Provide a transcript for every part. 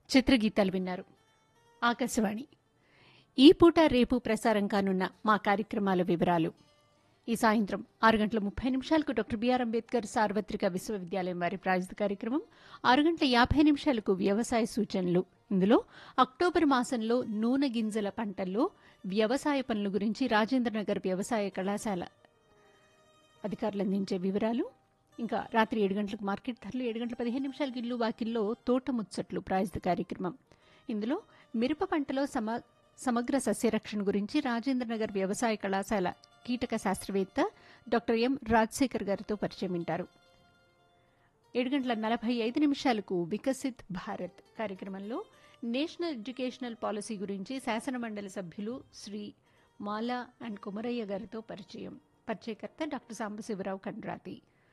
చిత్రగీతాలు విన్నారు ఆకాశవాణి ఈ పూట రేపు ప్రసారం కానున్న మా కార్యక్రమాల వివరాలు ఈ సాయంత్రం ఆరు గంటల ముప్పై నిమిషాలకు డాక్టర్ బిఆర్ అంబేద్కర్ సార్వత్రిక విశ్వవిద్యాలయం వారి ప్రాయోజిత కార్యక్రమం ఆరు గంటల యాభై నిమిషాలకు వ్యవసాయ సూచనలు ఇందులో అక్టోబర్ మాసంలో నూనె గింజల పంటల్లో వ్యవసాయ పనుల గురించి రాజేంద్రనగర్ వ్యవసాయ కళాశాల అధికారులు అందించే వివరాలు ఇంకా రాత్రి ఏడు గంటలకు మార్కెట్ ధరలు ఏడు గంటల పదిహేను నిమిషాలకు ఇల్లు వాకిల్లో తోట ముచ్చట్లు ప్రాయోజిత కార్యక్రమం ఇందులో మిరప పంటలో సమ సమగ్ర సస్యరక్షణ గురించి రాజేంద్రనగర్ వ్యవసాయ కళాశాల కీటక శాస్త్రవేత్త డాక్టర్ ఎం రాజశేఖర్ గారితో పరిచయం వింటారు ఏడు గంటల నలభై ఐదు నిమిషాలకు వికసిత్ భారత్ కార్యక్రమంలో నేషనల్ ఎడ్యుకేషనల్ పాలసీ గురించి శాసనమండలి సభ్యులు శ్రీ మాలా అండ్ కుమరయ్య గారితో పరిచయం పరిచయకర్త డాక్టర్ సాంబశివరావు కండ్రాతి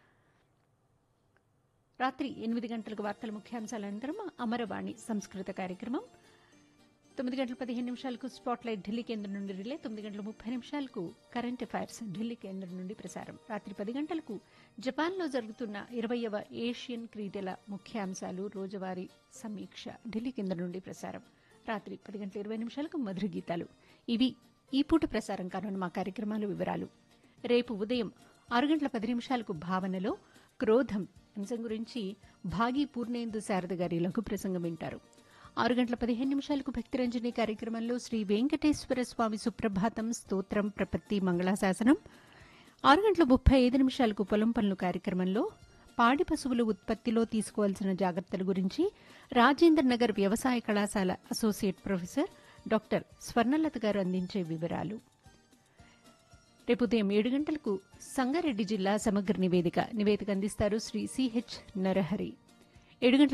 రాత్రి ఎనిమిది గంటలకు వార్తల ముఖ్యాంశాల అనంతరం అమరవాణి సంస్కృత కార్యక్రమం తొమ్మిది గంటల పదిహేను నిమిషాలకు స్పాట్లైట్ ఢిల్లీ కేంద్రం నుండి రిలే తొమ్మిది గంటల ముప్పై నిమిషాలకు కరెంట్ అఫైర్స్ ఢిల్లీ కేంద్రం నుండి ప్రసారం రాత్రి పది గంటలకు జపాన్లో జరుగుతున్న ఇరవయవ ఏషియన్ క్రీడల ముఖ్యాంశాలు రోజువారీ సమీక్ష ఢిల్లీ కేంద్రం నుండి ప్రసారం రాత్రి పది గంటల ఇరవై నిమిషాలకు మధుర గీతాలు ఇవి ఈ పూట ప్రసారం కానున్న మా కార్యక్రమాల వివరాలు రేపు ఉదయం ఆరు గంటల పది నిమిషాలకు భావనలో క్రోధం అంశం గురించి భాగి పూర్ణేందు శారద గారి లఘు ప్రసంగం వింటారు ఆరు గంటల పదిహేను నిమిషాలకు భక్తిరంజని కార్యక్రమంలో శ్రీ వెంకటేశ్వర స్వామి సుప్రభాతం స్తోత్రం ప్రపత్తి మంగళాశాసనం ఆరు గంటల ముప్పై ఐదు నిమిషాలకు పొలం పనులు కార్యక్రమంలో పాడి పశువుల ఉత్పత్తిలో తీసుకోవాల్సిన జాగ్రత్తల గురించి రాజేంద్ర నగర్ వ్యవసాయ కళాశాల అసోసియేట్ ప్రొఫెసర్ డాక్టర్ స్వర్ణలత గారు అందించే వివరాలు రేపు ఉదయం ఏడు గంటలకు సంగారెడ్డి జిల్లా సమగ్ర నివేదిక నివేదిక అందిస్తారు శ్రీ సిహెచ్ నరహరి ఏడు గంటల